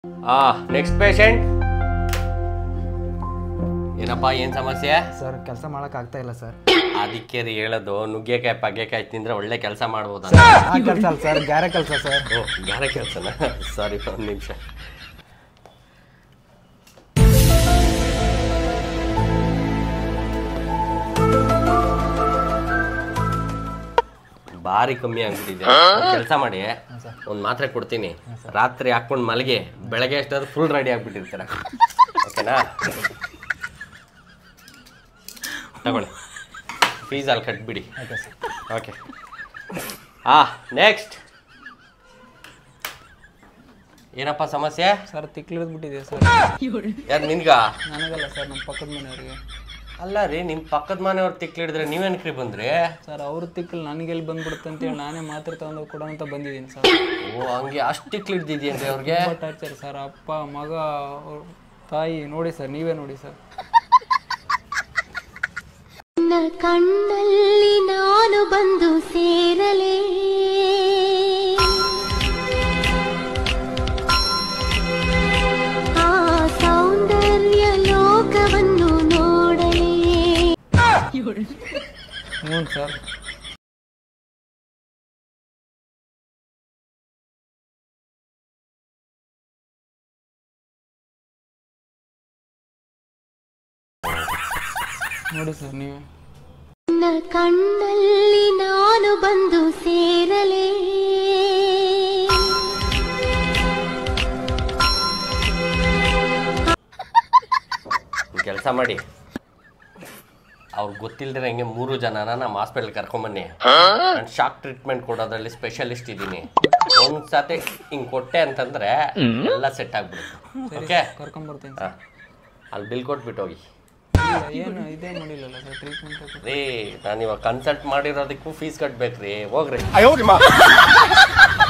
ಆ next patient ಏನಪ್ಪ ಏನು ಸಮಸ್ಯೆ ಸರ್ ಕೆಲಸ ಮಾಡಕ್ ಆಗ್ತಾ ಇಲ್ಲ ಸರ್ ಅದಕ್ಕೆ ರೀ ಹೇಳೋದು ನುಗ್ಗೆಕಾಯಿ ಪಗ್ಗೆಕಾಯಿ ತಿಂದ್ರೆ ಒಳ್ಳೆ ಕೆಲಸ ಮಾಡ್ಬೋದ ಆ ಕೆಲಸ ಅಲ್ಲ ಸರ್ ಗ್ಯಾರೆ ಕೆಲಸ ಸರ್ ಓ ಗಾರ ಕೆಲಸನ ಸಾರಿ ಒಂದು ನಿಮಿಷ ಭಾರಿ ಕಮ್ಮಿ ಆಗ್ಬಿಟ್ಟಿದೆ ಕೆಲಸ ಮಾಡಿ ಒಂದು ಮಾತ್ರೆ ಕೊಡ್ತೀನಿ ರಾತ್ರಿ ಹಾಕೊಂಡು ಮಲಗಿ ಬೆಳಗ್ಗೆ ಅಷ್ಟಾದ್ರೂ ಫುಲ್ ರೆಡಿ ಆಗ್ಬಿಟ್ಟಿರ್ತಾರೆ ಓಕೆನಾ ತಗೊಳ್ಳಿ ಫೀಸ್ ಅಲ್ಲಿ ಕಟ್ಬಿಡಿ ಓಕೆ ಸರ್ ಓಕೆ ಹಾ ನೆಕ್ಸ್ಟ್ ಏನಪ್ಪ ಸಮಸ್ಯೆ ಸರ್ ತಿಕ್ಲಿಡ್ದ್ಬಿಟ್ಟಿದೆ ಸರ್ ಯಾರು ನಿನ್ಗ ನನಗಲ್ಲ ಸರ್ ನಮ್ಮ ಪಕ್ಕದ ಮನೆಯವರಿಗೆ ಅಲ್ಲ ರೀ ನಿಮ್ಮ ಪಕ್ಕದ ಮನೆಯವ್ರು ತಿಕ್ಲಿಡಿದ್ರೆ ನೀವೇನಕ್ರಿ ಬಂದ್ರಿ ಸರ್ ಅವ್ರ ತಿಕ್ಕಲ್ ನನಗೆಲ್ಲಿ ಬಂದ್ಬಿಡುತ್ತೆ ಅಂತೇಳಿ ನಾನೇ ಮಾತ್ರೆ ತಗೊಂಡು ಕೊಡೋ ಅಂತ ಬಂದಿದ್ದೀನಿ ಸರ್ ಓ ಹಂಗೆ ಅಷ್ಟು ತಿಕ್ಲಿಡ್ದಿದ್ಯೇನ್ರಿ ಅವ್ರಿಗೆ ತುಂಬ ಟಾರ್ಚರ್ ಸರ್ ಅಪ್ಪ ಮಗ ಅವ್ರ್ ತಾಯಿ ನೋಡಿ ಸರ್ ನೀವೇ ನೋಡಿ ಸರ್ ನಿನ್ನ ಕಣ್ಣಲ್ಲಿ ನಾನು ಬಂದು ಸೇರಲೇ ಆ ಸೌಂದರ್ಯ ಲೋಕವನ್ನು ನೋಡಲೇ ಹ್ಞೂ ಸರ್ ನೋಡಿ ಸರ್ ನೀವೇ ನಿನ್ನ ಕಣ್ಣಲ್ಲಿ ನಾನು ಬಂದು ಸೇರಲೇ ಕೆಲಸ ಮಾಡಿ ಅವ್ರಿಗೆ ಗೊತ್ತಿಲ್ದಿರ ಹಿಂಗೆ ಮೂರು ಜನನ ನಮ್ಮ ಹಾಸ್ಪಿಟಲ್ ಕರ್ಕೊಂಬನ್ನಿ ನಾನು ಶಾಕ್ ಟ್ರೀಟ್ಮೆಂಟ್ ಕೊಡೋದ್ರಲ್ಲಿ ಸ್ಪೆಷಲಿಸ್ಟ್ ಇದ್ದೀನಿ ಒಂದು ಸತಿ ಹಿಂಗೆ ಕೊಟ್ಟೆ ಅಂತಂದ್ರೆ ಎಲ್ಲ ಸೆಟ್ ಆಗ್ಬಿಡುತ್ತೆ ಓಕೆ ಕರ್ಕೊಂಬರ್ತೀನಿ ಹಾಂ ಅಲ್ಲಿ ಬಿಲ್ ಕೊಟ್ಬಿಟ್ಟು ಹೋಗಿ ಇಲ್ಲ, ಏನು ಇದೇ ಮಾಡಿಲ್ಲಲ್ಲ ಸರ್ ಟ್ರೀಟ್ಮೆಂಟ್ ರೀ ನಾನು ಇವಾಗ ಕನ್ಸಲ್ಟ್ ಮಾಡಿರೋದಕ್ಕೂ ಫೀಸ್ ಕಟ್ಬೇಕ್ರಿ ಹೋಗ್ರಿ